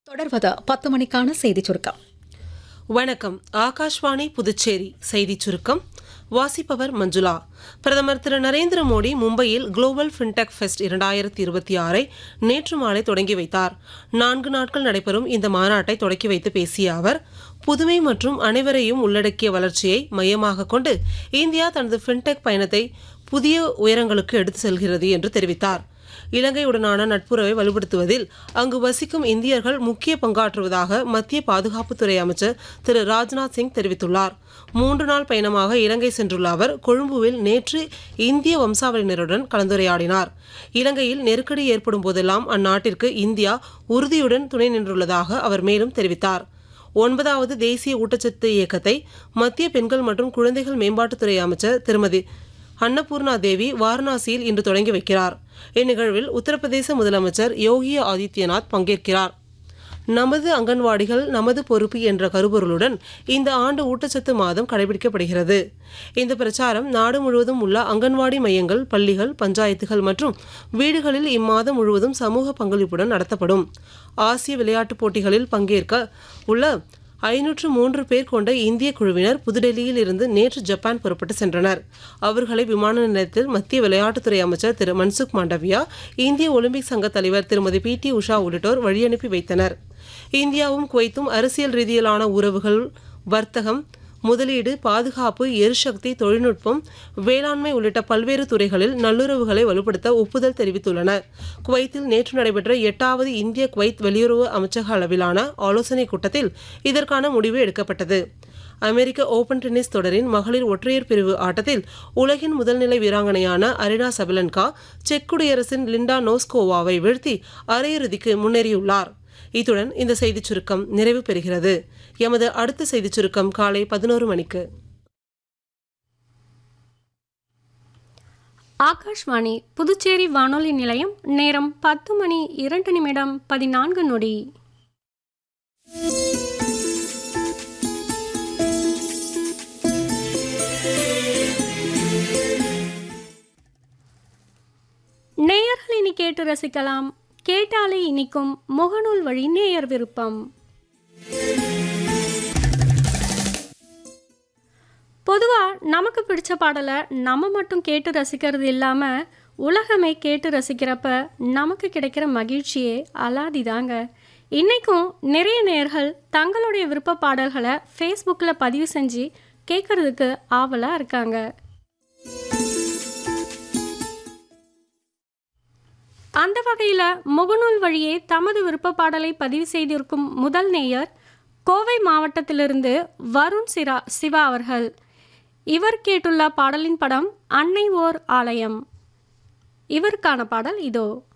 தொடர்வது பத்து மணிக்கான செய்திச் சுருக்கம் வணக்கம் ஆகாஷ்வாணி புதுச்சேரி செய்திச் சுருக்கம் வாசிப்பவர் மஞ்சுளா பிரதமர் திரு நரேந்திர மோடி மும்பையில் குளோபல் ஃபின்டெக் ஃபெஸ்ட் இரண்டாயிரத்தி இருபத்தி ஆறை நேற்று மாலை தொடங்கி வைத்தார் நான்கு நாட்கள் நடைபெறும் இந்த மாநாட்டை தொடக்கி வைத்து பேசிய அவர் புதுமை மற்றும் அனைவரையும் உள்ளடக்கிய வளர்ச்சியை மையமாக கொண்டு இந்தியா தனது ஃபின்டெக் பயணத்தை புதிய உயரங்களுக்கு எடுத்து செல்கிறது என்று தெரிவித்தார் இலங்கையுடனான நட்புறவை வலுப்படுத்துவதில் அங்கு வசிக்கும் இந்தியர்கள் முக்கிய பங்காற்றுவதாக மத்திய பாதுகாப்புத்துறை அமைச்சர் திரு ராஜ்நாத் சிங் தெரிவித்துள்ளார் மூன்று நாள் பயணமாக இலங்கை சென்றுள்ள அவர் கொழும்புவில் நேற்று இந்திய வம்சாவளியினருடன் கலந்துரையாடினார் இலங்கையில் நெருக்கடி ஏற்படும் போதெல்லாம் அந்நாட்டிற்கு இந்தியா உறுதியுடன் துணை நின்றுள்ளதாக அவர் மேலும் தெரிவித்தார் ஒன்பதாவது தேசிய ஊட்டச்சத்து இயக்கத்தை மத்திய பெண்கள் மற்றும் குழந்தைகள் மேம்பாட்டுத்துறை அமைச்சர் திருமதி அன்னபூர்ணா தேவி வாரணாசியில் இன்று தொடங்கி வைக்கிறார் இந்நிகழ்வில் உத்தரப்பிரதேச முதலமைச்சர் யோகி ஆதித்யநாத் பங்கேற்கிறார் நமது அங்கன்வாடிகள் நமது பொறுப்பு என்ற கருபொருளுடன் இந்த ஆண்டு ஊட்டச்சத்து மாதம் கடைபிடிக்கப்படுகிறது இந்த பிரச்சாரம் நாடு முழுவதும் உள்ள அங்கன்வாடி மையங்கள் பள்ளிகள் பஞ்சாயத்துகள் மற்றும் வீடுகளில் இம்மாதம் முழுவதும் சமூக பங்களிப்புடன் நடத்தப்படும் ஆசிய விளையாட்டுப் போட்டிகளில் பங்கேற்க உள்ள ஐநூற்று மூன்று பேர் கொண்ட இந்திய குழுவினர் புதுடெல்லியில் இருந்து நேற்று ஜப்பான் புறப்பட்டு சென்றனர் அவர்களை விமான நிலையத்தில் மத்திய விளையாட்டுத்துறை அமைச்சர் திரு மன்சுக் மாண்டவியா இந்திய ஒலிம்பிக் சங்க தலைவர் திருமதி பி டி உஷா உள்ளிட்டோர் வழியனுப்பி வைத்தனர் இந்தியாவும் குவைத்தும் அரசியல் ரீதியிலான உறவுகள் வர்த்தகம் முதலீடு பாதுகாப்பு எரிசக்தி தொழில்நுட்பம் வேளாண்மை உள்ளிட்ட பல்வேறு துறைகளில் நல்லுறவுகளை வலுப்படுத்த ஒப்புதல் தெரிவித்துள்ளன குவைத்தில் நேற்று நடைபெற்ற எட்டாவது இந்திய குவைத் வெளியுறவு அமைச்சக அளவிலான ஆலோசனைக் கூட்டத்தில் இதற்கான முடிவு எடுக்கப்பட்டது அமெரிக்க ஓபன் டென்னிஸ் தொடரின் மகளிர் ஒற்றையர் பிரிவு ஆட்டத்தில் உலகின் முதல்நிலை வீராங்கனையான அரினா சபலன்கா செக் குடியரசின் லிண்டா நோஸ்கோவாவை வீழ்த்தி அரையிறுதிக்கு முன்னேறியுள்ளார் இத்துடன் இந்த செய்திச் சுருக்கம் நிறைவு பெறுகிறது எமது அடுத்த செய்திச் சுருக்கம் காலை பதினோரு மணிக்கு ஆகாஷ்வாணி புதுச்சேரி வானொலி நிலையம் நேரம் பத்து மணி இரண்டு நிமிடம் பதினான்கு நொடி நேயர்கள் இனி கேட்டு ரசிக்கலாம் கேட்டாலே இனிக்கும் முகநூல் வழி நேயர் விருப்பம் பொதுவாக நமக்கு பிடிச்ச பாடலை நம்ம மட்டும் கேட்டு ரசிக்கிறது இல்லாமல் உலகமே கேட்டு ரசிக்கிறப்ப நமக்கு கிடைக்கிற மகிழ்ச்சியே அலாதிதாங்க இன்றைக்கும் நிறைய நேர்கள் தங்களுடைய விருப்ப பாடல்களை ஃபேஸ்புக்கில் பதிவு செஞ்சு கேட்குறதுக்கு ஆவலாக இருக்காங்க அந்த வகையில் முகநூல் வழியே தமது விருப்ப பாடலை பதிவு செய்திருக்கும் முதல் நேயர் கோவை மாவட்டத்திலிருந்து வருண் சிரா சிவா அவர்கள் இவர் கேட்டுள்ள பாடலின் படம் அன்னை ஓர் ஆலயம் இவருக்கான பாடல் இதோ